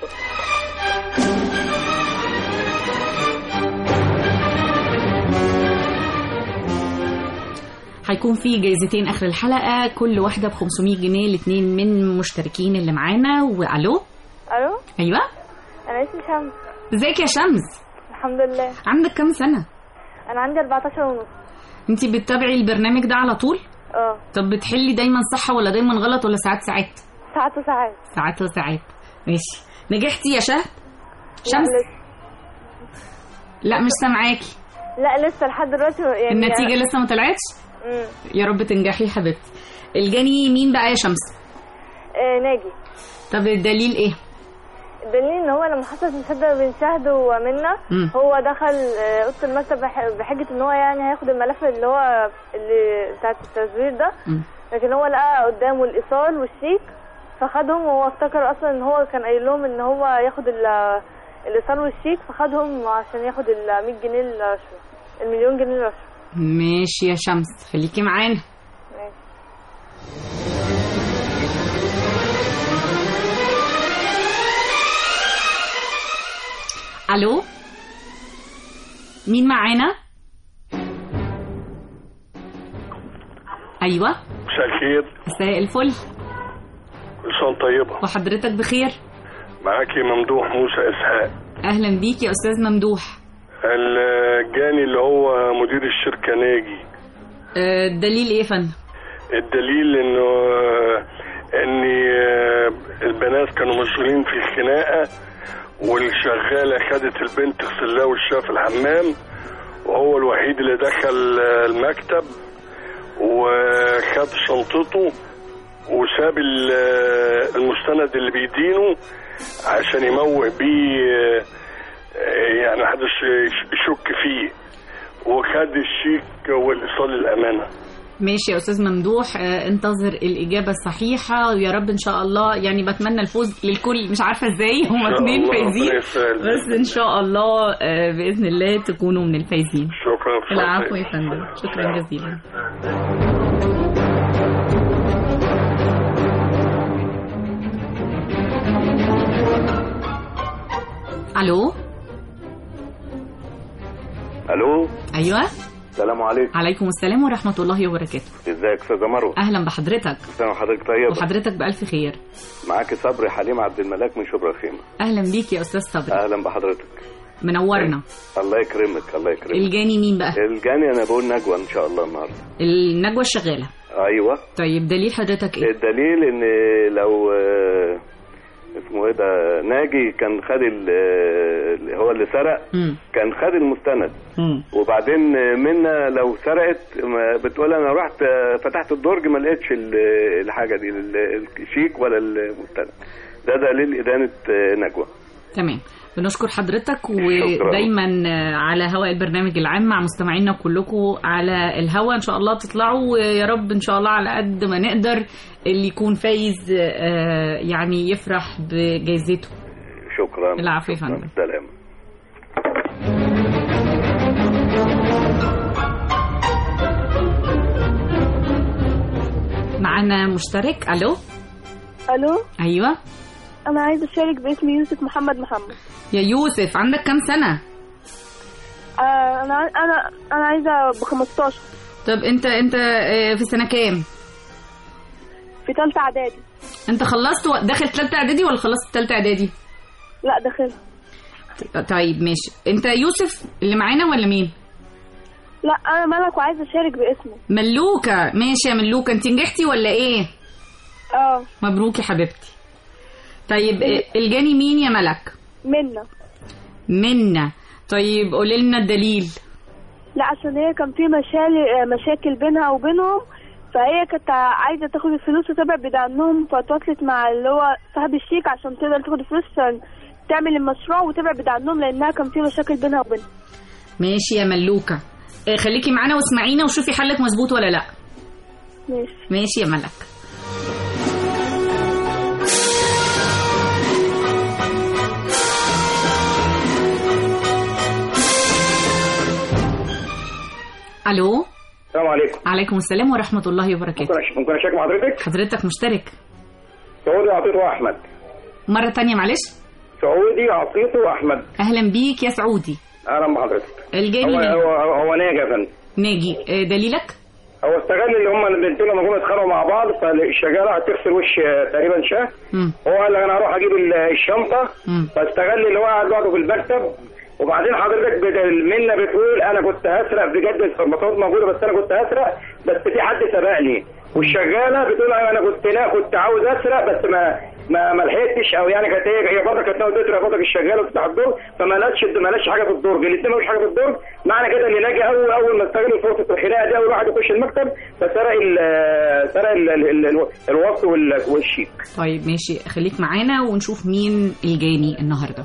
هيكون في جايزتين اخر الحلقه كل واحده ب 500 جنيه الاثنين من المشتركين اللي معانا والو الو ايوه انا اسمي شمس ازيك يا شمس الحمد لله عندك كام سنه انا عندي 14 ونص انت بتتابعي البرنامج ده على طول اه طب بتحلي دايما صح ولا دايما غلط ولا ساعات ساعات ساعات وساعات ساعات وساعات ماشي نجحتي يا شهد شمس لا مش سامعاكي لا لسه لحد دلوقتي يعني النتيجه لسه ما طلعتش امم يا رب تنجحي يا حبيبتي الجاني مين بقى يا شمس آه ناجي طب الدليل ايه الدليل ان هو لما حصلت مشاده بين شهد ومنى مم. هو دخل آه، اوضه المكتب بح- بحجه ان هو يعني هياخد الملف اللي هو اللي بتاعت التزوير ده مم. لكن هو لقى قدامه الايصال والشيك فخدهم وهو افتكر اصلا ان هو كان قايل لهم ان هو ياخد ال- الايصال والشيك فخدهم عشان ياخد ال 100 جنيه الرشوه المليون جنيه الرشوه ماشي يا شمس خليكي معانا ماشي. الو مين معانا ايوه مساء الخير مساء الفل كل سنة طيبة وحضرتك بخير معاكي ممدوح موسى إسحاق اهلا بيك يا استاذ ممدوح الجاني اللي هو مدير الشركة ناجي آه، الدليل ايه يا فندم الدليل انه آه، ان آه، البنات كانوا مشغولين في خناقة والشغالة خدت البنت تغسل لها وشها في الحمام وهو الوحيد اللي دخل آه، المكتب وخد شنطته وساب ال- آه، المستند اللي بيدينه عشان يموه بيه آه، آه، يعني محدش يشك فيه وخد الشيك والايصال الامانه ماشي يا استاذ ممدوح آه، انتظر الاجابه الصحيحه ويا رب ان شاء الله يعني بتمنى الفوز للكل مش عارفه ازاي هما شاء اتنين الله، فايزين ربنا يسهل. بس ان شاء الله آه، باذن الله تكونوا من الفايزين شكرا العفو يا فندم شكرا جزيلا الو الو ايوه السلام عليكم عليكم السلام ورحمه الله وبركاته ازيك استاذه مروه اهلا بحضرتك سنه وحضرتك طيبه وحضرتك بالف خير معاكي صبري حليم عبد الملاك من شبرا خيمه اهلا بيك يا استاذ صبري اهلا بحضرتك منورنا الله يكرمك الله يكرمك الجاني مين بقى الجاني انا بقول نجوى ان شاء الله النهارده النجوى الشغاله ايوه طيب دليل حضرتك ايه الدليل ان لو آه، اسمه ايه ده ناجي كان خد ال- اللي هو اللي سرق كان خد المستند وبعدين منا لو سرقت ما بتقول انا رحت فتحت الدرج ما لقيتش ال- الحاجه دي ال- الشيك ولا المستند ده دليل ادانه نجوى تمام بنشكر حضرتك ودايما على هواء البرنامج العام مع مستمعينا كلكم على الهواء ان شاء الله تطلعوا ويا رب ان شاء الله على قد ما نقدر اللي يكون فايز آه، يعني يفرح بجائزته شكرا العفو يا فندم سلام معانا مشترك الو الو ايوه انا عايزه اشارك باسم يوسف محمد محمد يا يوسف عندك كام سنه آه انا انا انا عايزه ب 15 طب انت انت آه، في سنه كام في ثالثه اعدادي انت خلصت و- داخل ثالثه اعدادي ولا خلصت ثالثه اعدادي لا داخلها طيب ماشي انت يوسف اللي معانا ولا مين لا انا ملك وعايزه اشارك باسمه ملوكة ماشي يا ملوكة انت نجحتي ولا ايه اه مبروك يا حبيبتي طيب إيه، الجاني مين يا ملك منا منا طيب قولي لنا الدليل لا عشان هي كان في مشاكل مشاكل بينها وبينهم فهي كانت عايزه تاخد الفلوس وتبعد بعيد عنهم فتواصلت مع اللي هو صاحب الشيك عشان تقدر تاخد الفلوس عشان تعمل المشروع وتبعد بعيد عنهم لانها كان في مشاكل بينها وبينهم ماشي يا ملوكة إيه، خليكي معانا واسمعينا وشوفي حلك مظبوط ولا لا ماشي ماشي يا ملك الو السلام عليكم عليكم السلام ورحمة الله وبركاته ممكن أش- ممكن اشارك مع حضرتك حضرتك مشترك سعودي عطيته احمد مرة تانية معلش سعودي عطيته احمد أهلا بيك يا سعودي اهلا بحضرتك الجاني هو مين؟ هو هو ناجي يا فندم ناجي آه، دليلك هو استغل اللي هم البنتين لما جم اتخانقوا مع بعض فالشغاله هتغسل وش تقريبا شاه مم. هو قال لك انا هروح اجيب ال- الشنطه مم. فاستغل اللي هو قاعد لوحده في المكتب وبعدين حضرتك بدل منا بتقول انا كنت هسرق بجد الفرماطات موجوده بس انا كنت هسرق بس في حد سبقني والشغاله بتقول انا كنت لا كنت عاوز اسرق بس ما ما ما لحقتش او يعني كانت هي هي برضه كانت ناويه تسرق برضه الشغاله وتفتح الدرج فما لقتش ما لقتش حاجه في الدرج الاثنين مفيش حاجه في الدرج معنى كده ان ناجي اول اول ما استغل فرصه الخناقه دي اول واحد يخش المكتب فسرق ال- سرق ال- ال- ال- الوصل وال- والشيك طيب ماشي خليك معانا ونشوف مين الجاني النهارده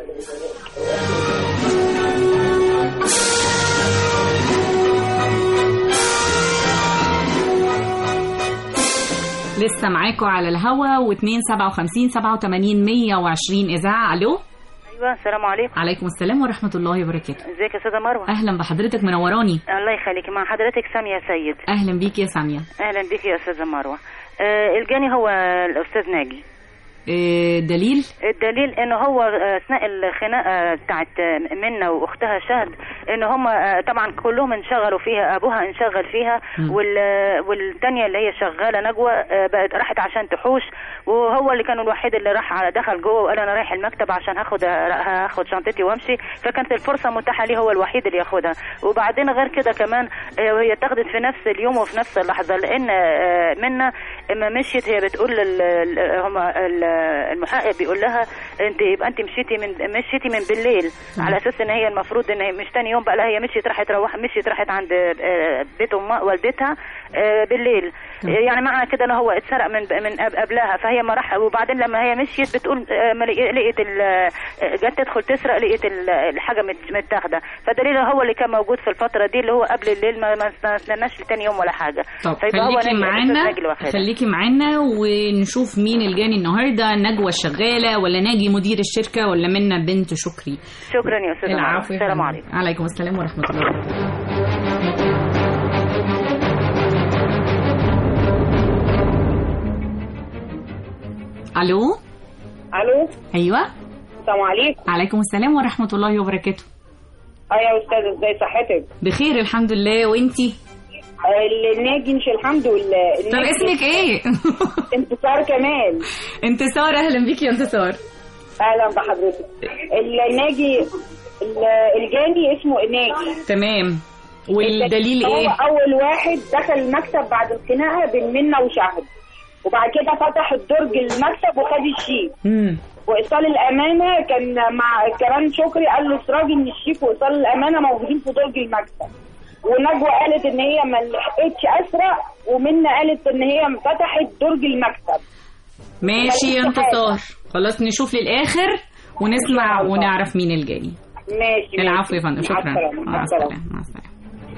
لسه معاكم على الهوا و2 57 87 120 اذاعه الو ايوه السلام عليكم عليكم السلام ورحمه الله وبركاته ازيك يا استاذه مروه اهلا بحضرتك منوراني الله يخليكي مع حضرتك ساميه سيد اهلا بيك يا ساميه اهلا بك يا استاذه مروه آه الجاني هو الاستاذ ناجي إيه دليل الدليل ان هو اثناء الخناقه بتاعت منة واختها شهد ان هم طبعا كلهم انشغلوا فيها ابوها انشغل فيها وال والتانيه اللي هي شغاله نجوى بقت راحت عشان تحوش وهو اللي كان الوحيد اللي راح على دخل جوه وقال انا رايح المكتب عشان هاخد هاخد شنطتي وامشي فكانت الفرصه متاحه ليه هو الوحيد اللي ياخدها وبعدين غير كده كمان هي اتاخدت في نفس اليوم وفي نفس اللحظه لان منة اما مشيت هي بتقول هم المحقق بيقول لها انت يبقى انت مشيتي من مشيتي من بالليل على اساس ان هي المفروض ان هي مش تاني يوم بقى لا هي مشيت راحت روح مشيت راحت عند بيت ام والدتها بالليل يعني معنى كده ان هو اتسرق من من قبلها فهي ما راح وبعدين لما هي مشيت بتقول لقيت جت تدخل تسرق لقيت الحاجه متاخده فدليل هو اللي كان موجود في الفتره دي اللي هو قبل الليل ما ما استناش لتاني يوم ولا حاجه طب خليكي معانا خليكي معانا ونشوف مين الجاني النهارده نجوى الشغاله ولا ناجي مدير الشركه ولا منا بنت شكري شكرا يا استاذه العفو السلام عليكم عليكم السلام ورحمه الله وبركاته الو الو ايوه السلام عليكم عليكم السلام ورحمه الله وبركاته اه يا استاذ ازاي صحتك بخير الحمد لله وانتي الناجي مش الحمد لله طب اسمك ايه انتصار كمال انتصار اهلا بيكي يا انتصار اهلا بحضرتك الناجي الجاني اسمه ناجي تمام والدليل هو ايه اول واحد دخل المكتب بعد الخناقه بين منة وشهد وبعد كده فتح الدرج المكتب وخد الشيك امم وايصال الامانه كان مع كمان شكري قال لسراج ان الشيك وايصال الامانه موجودين في درج المكتب ونجوى قالت ان هي ما لحقتش اسرق ومنى قالت ان هي فتحت درج المكتب ماشي يا ماليش انتصار خلاص نشوف للاخر ونسمع ونعرف مين الجاني ماشي العفو يا فندم مع شكرا السلامة، مع مع السلامة. السلامه مع السلامه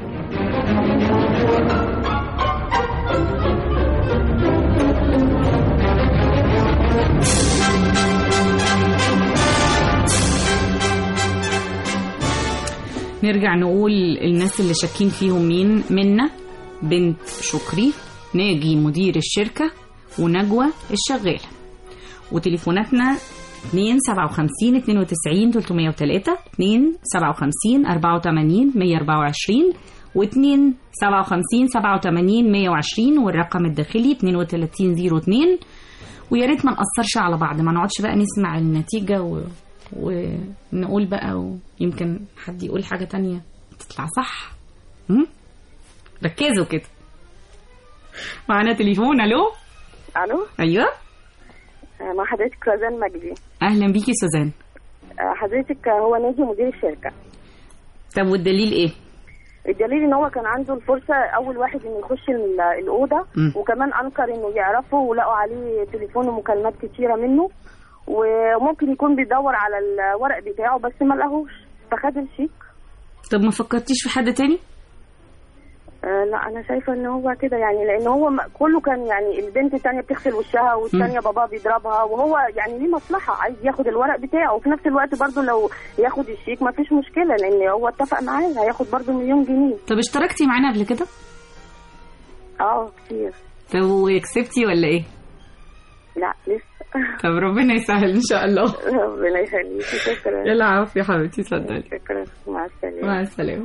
نرجع نقول الناس اللي شاكين فيهم مين منا بنت شكري ناجي مدير الشركة ونجوى الشغالة وتليفوناتنا 2 57 92 303 2 57 84 124 و 2 57 87 120 والرقم الداخلي 3202 ويا ريت ما نقصرش على بعض ما نقعدش بقى نسمع النتيجة و... ونقول بقى ويمكن حد يقول حاجة تانية تطلع صح م? ركزوا كده معانا تليفون الو الو ايوه آه، مع حضرتك رزان مجدي اهلا بيكي سوزان آه، حضرتك آه، هو ناجي مدير الشركه طب والدليل ايه الدليل ان هو كان عنده الفرصه اول واحد انه يخش ال- الاوضه مم. وكمان انكر انه يعرفه ولقوا عليه تليفون ومكالمات كتيره منه وممكن يكون بيدور على الورق بتاعه بس ما لقاهوش فخد الشيك طب ما فكرتيش في حد تاني آه لا انا شايفه ان هو كده يعني لان هو م- كله كان يعني البنت التانية بتغسل وشها والتانية باباه بيضربها وهو يعني ليه مصلحه عايز ياخد الورق بتاعه وفي نفس الوقت برضه لو ياخد الشيك ما فيش مشكله لان هو اتفق معاه هياخد برضه مليون جنيه طب اشتركتي معانا قبل كده اه كتير طب وكسبتي ولا ايه لا لسه طب ربنا يسهل ان شاء الله ربنا يخليكي شكرا العفو يا حبيبتي اتفضلي شكرا مع السلامه مع السلامه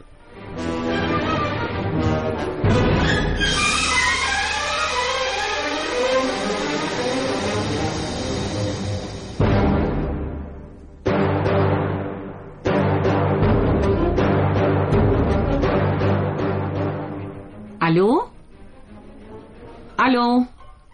الو الو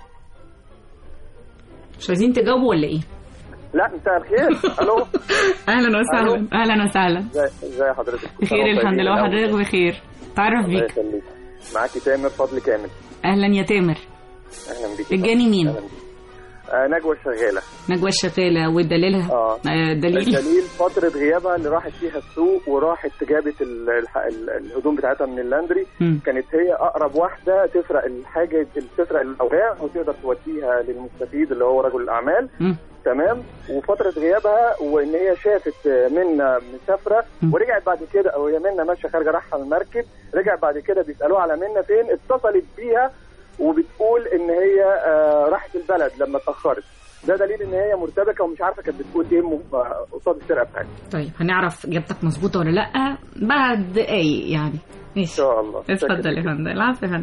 مش عايزين تجاوبوا ولا ايه لا مساء الخير الو اهلا وسهلا اهلا وسهلا ازي ازي حضرتك بخير الحمد لله وحضرتك بخير تعرف الله بيك يخليك معاكي تامر فضل كامل اهلا يا تامر اهلا بيك الجاني مين آه نجوى الشغاله نجوى الشغالة ودليلها اه آه، دليل الدليل فترة غيابها اللي راحت فيها السوق وراحت جابت ال- الح- ال- الهدوم بتاعتها من اللاندري مم. كانت هي أقرب واحدة تسرق الحاجة تسرق الأوراق وتقدر توديها للمستفيد اللي هو رجل الأعمال مم. تمام وفترة غيابها وإن هي شافت منا مسافرة ورجعت بعد كده أو هي منا ماشية خارجة رايحة المركب رجعت بعد كده بيسألوها على منا فين اتصلت بيها وبتقول إن هي آه، راحت البلد لما اتأخرت ده دليل ان هي مرتبكه ومش عارفه كانت بتقول ايه م- قصاد السرقه بتاعتها طيب هنعرف اجابتك مظبوطة ولا لا بعد دقايق يعني ماشي ان شاء الله اتفضل يا فندم العفو يا فندم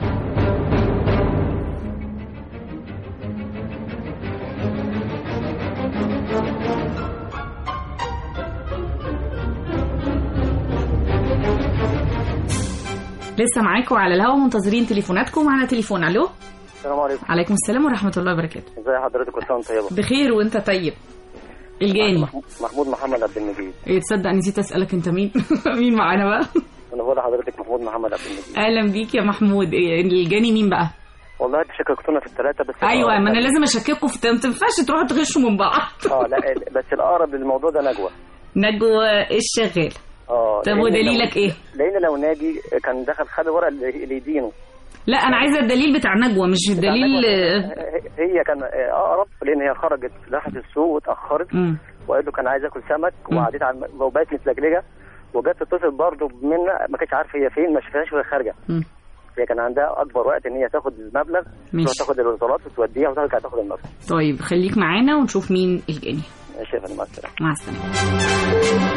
لسه معاكم على الهوا منتظرين تليفوناتكم معنا تليفون الو السلام عليكم عليكم السلام ورحمه الله وبركاته ازي حضرتك كل سنه وانت طيبه بخير وانت طيب الجاني محمود محمد عبد المجيد ايه تصدق نسيت اسالك انت مين مين معانا بقى انا بقول لحضرتك محمود محمد عبد المجيد اهلا بيك يا محمود إيه الجاني مين بقى والله انت شككتونا في الثلاثه بس ايوه ما انا لازم اشكككم في ما تنفعش تروحوا تغشوا من بعض اه لا ال- بس الاقرب للموضوع ده نجوى نجوى الشغال اه طب لأن ودليلك لو- ايه؟ لان لو ناجي كان دخل خد الورق اللي اللي يدينه لا انا عايزه الدليل بتاع نجوى مش الدليل هي كان اقرب لان هي خرجت راحت السوق واتاخرت مم. وقالت له كان عايز اكل سمك وقعدت على الم- وبقت متلجلجه وجت تتصل برضه منا ما كانتش عارفه هي فين ما شافهاش وهي خارجه مم. هي كان عندها اكبر وقت ان هي تاخد المبلغ ماشي. تروح تاخد الوصولات وتوديها وترجع تاخد المبلغ طيب خليك معانا ونشوف مين الجاني ماشي يا فندم مع السلامه مع السلامه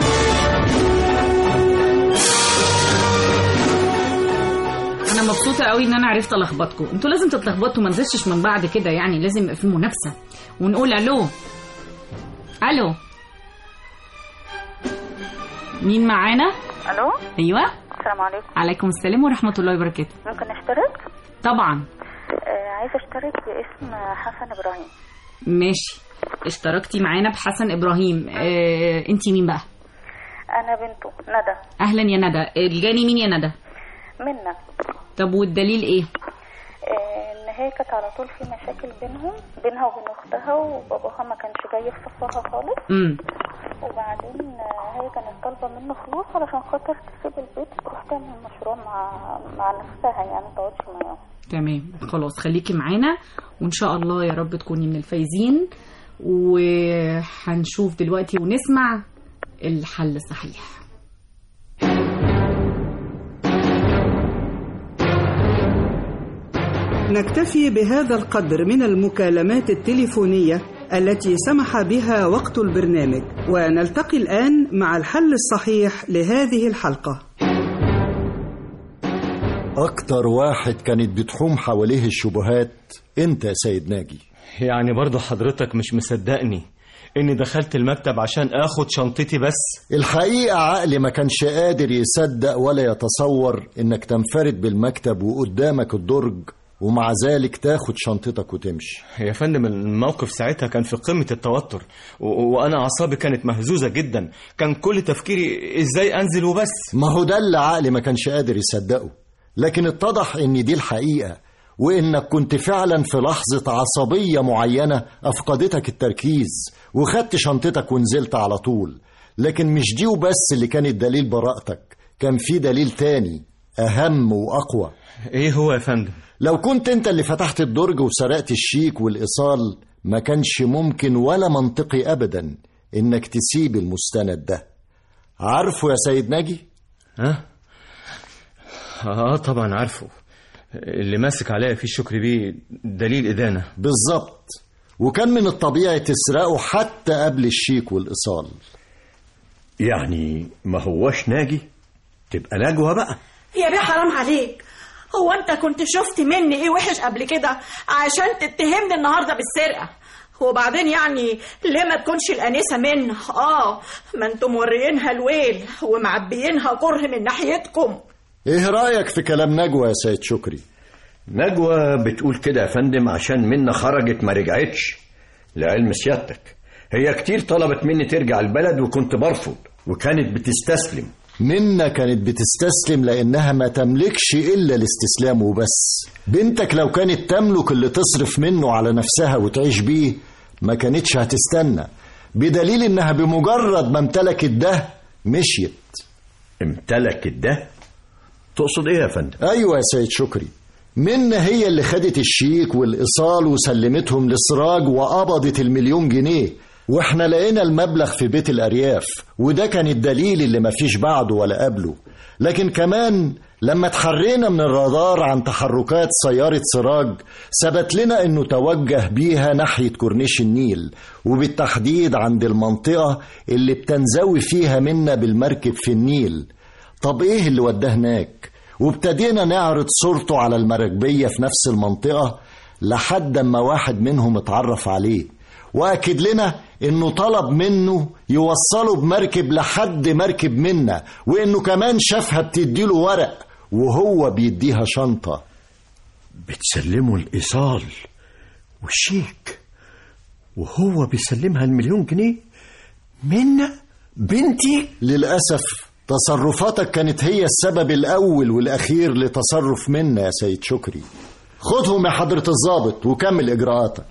انا مبسوطه قوي ان انا عرفت الخبطكم انتوا لازم تتلخبطوا ما نزلش من بعض كده يعني لازم يبقى في منافسه ونقول الو الو مين معانا الو ايوه السلام عليكم عليكم السلام ورحمه الله وبركاته ممكن نشترك طبعا آه عايزه اشترك باسم حسن ابراهيم ماشي اشتركتي معانا بحسن ابراهيم اه انت مين بقى انا بنته ندى اهلا يا ندى الجاني مين يا ندى منا طب والدليل ايه آه، ان هي كانت على طول في مشاكل بينهم بينها وبين اختها وباباها ما كانش جاي في صفها خالص امم وبعدين آه، هي كانت طالبه منه فلوس علشان خاطر تسيب البيت تروح تعمل مشروع مع مع نفسها يعني ما تقعدش معاهم تمام خلاص خليكي معانا وان شاء الله يا رب تكوني من الفايزين وهنشوف دلوقتي ونسمع الحل الصحيح نكتفي بهذا القدر من المكالمات التليفونية التي سمح بها وقت البرنامج ونلتقي الآن مع الحل الصحيح لهذه الحلقة أكتر واحد كانت بتحوم حواليه الشبهات أنت يا سيد ناجي يعني برضو حضرتك مش مصدقني اني دخلت المكتب عشان اخد شنطتي بس الحقيقة عقلي ما كانش قادر يصدق ولا يتصور إنك تنفرد بالمكتب وقدامك الدرج ومع ذلك تاخد شنطتك وتمشي يا فندم الموقف ساعتها كان في قمة التوتر و... وأنا أعصابي كانت مهزوزة جدا كان كل تفكيري إزاي أنزل وبس ما هو ده اللي عقلي ما كانش قادر يصدقه لكن اتضح إن دي الحقيقة وإنك كنت فعلا في لحظة عصبية معينة أفقدتك التركيز وخدت شنطتك ونزلت على طول لكن مش دي وبس اللي كانت دليل براءتك كان في دليل تاني أهم وأقوى إيه هو يا فندم؟ لو كنت انت اللي فتحت الدرج وسرقت الشيك والإيصال ما كانش ممكن ولا منطقي أبدا إنك تسيب المستند ده عارفه يا سيد ناجي؟ ها؟ آه طبعا عارفه اللي ماسك عليا فيه الشكر بيه دليل إدانة بالظبط وكان من الطبيعي تسرقه حتى قبل الشيك والإيصال يعني ما هوش ناجي تبقى نجوى بقى يا بيه حرام عليك هو انت كنت شفت مني ايه وحش قبل كده عشان تتهمني النهارده بالسرقه وبعدين يعني ليه ما تكونش الانسه منها اه ما انتم موريينها الويل ومعبيينها كره من ناحيتكم ايه رأيك في كلام نجوى يا سيد شكري نجوى بتقول كده يا فندم عشان منا خرجت ما رجعتش لعلم سيادتك هي كتير طلبت مني ترجع البلد وكنت برفض وكانت بتستسلم منا كانت بتستسلم لأنها ما تملكش إلا الاستسلام وبس بنتك لو كانت تملك اللي تصرف منه على نفسها وتعيش بيه ما كانتش هتستنى بدليل إنها بمجرد ما امتلكت ده مشيت امتلكت ده تقصد ايه يا فندم أيوة يا سيد شكري منا هي اللي خدت الشيك والإيصال وسلمتهم لسراج وقبضت المليون جنيه واحنا لقينا المبلغ في بيت الأرياف وده كان الدليل اللي مفيش بعده ولا قبله لكن كمان لما اتحرينا من الرادار عن تحركات سيارة سراج ثبت لنا انه توجه بيها ناحية كورنيش النيل وبالتحديد عند المنطقة اللي بتنزوي فيها منا بالمركب في النيل طب ايه اللي وداه هناك وابتدينا نعرض صورته على المراكبية في نفس المنطقة لحد ما واحد منهم اتعرف عليه واكد لنا انه طلب منه يوصله بمركب لحد مركب منا وانه كمان شافها بتديله ورق وهو بيديها شنطة بتسلمه الإيصال والشيك وهو بيسلمها المليون جنيه منا بنتي للأسف تصرفاتك كانت هي السبب الأول والأخير لتصرف منا يا سيد شكري خدهم يا حضرة الضابط وكمل إجراءاتك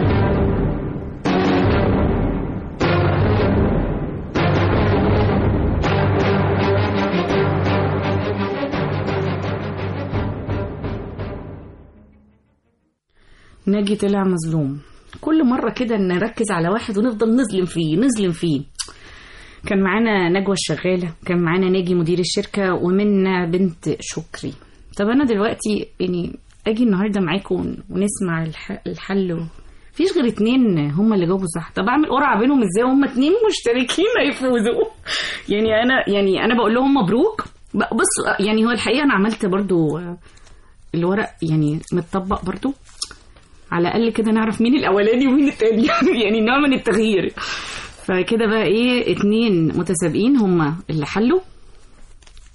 ناجي طلع مظلوم كل مرة كده نركز على واحد ونفضل نظلم فيه نظلم فيه كان معانا نجوى الشغالة كان معانا ناجي مدير الشركة ومنا بنت شكري طب أنا دلوقتي يعني أجي النهاردة معاكم ونسمع الح- الحل و... فيش غير اتنين هما اللي جاوبوا صح طب اعمل قرعه بينهم ازاي هما اتنين مشتركين هيفوزوا يعني انا يعني انا بقول لهم مبروك ب- بص يعني هو الحقيقه انا عملت برضو آه، الورق يعني متطبق برضو على الاقل كده نعرف مين الاولاني ومين التاني يعني نوع من التغيير فكده بقى ايه اتنين متسابقين هما اللي حلوا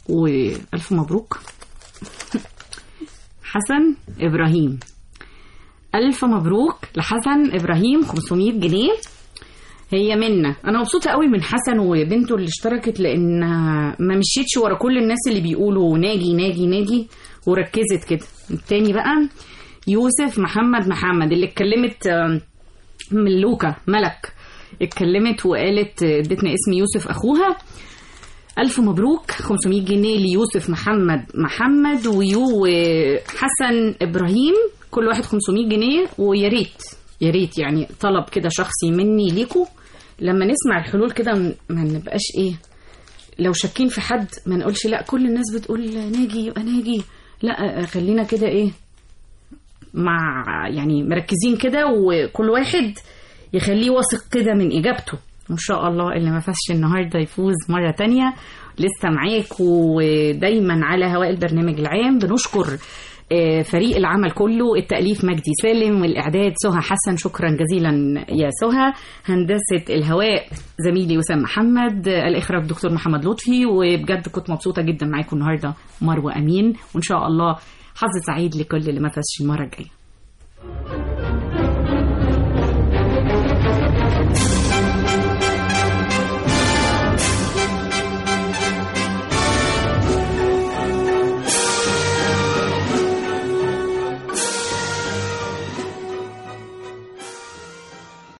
والف مبروك حسن ابراهيم ألف مبروك لحسن إبراهيم 500 جنيه هي منا أنا مبسوطة قوي من حسن وبنته اللي اشتركت لأن ما مشيتش ورا كل الناس اللي بيقولوا ناجي ناجي ناجي وركزت كده التاني بقى يوسف محمد محمد اللي اتكلمت آه، من لوكا ملك اتكلمت وقالت آه، ادتنا اسم يوسف أخوها ألف مبروك 500 جنيه ليوسف محمد محمد ويو حسن إبراهيم كل واحد 500 جنيه ويا ريت يا ريت يعني طلب كده شخصي مني ليكوا لما نسمع الحلول كده م- ما نبقاش ايه لو شاكين في حد ما نقولش لا كل الناس بتقول ناجي يبقى ناجي لا خلينا كده ايه مع يعني مركزين كده وكل واحد يخليه واثق كده من اجابته ان شاء الله اللي ما فازش النهارده يفوز مره تانية لسه معاك ودايما على هواء البرنامج العام بنشكر آه، فريق العمل كله التأليف مجدي سالم والإعداد سهى حسن شكرا جزيلا يا سهى هندسة الهواء زميلي وسام محمد آه، الإخراج دكتور محمد لطفي وبجد كنت مبسوطة جدا معاكم النهاردة مروة أمين وإن شاء الله حظ سعيد لكل اللي ما فازش المرة الجاية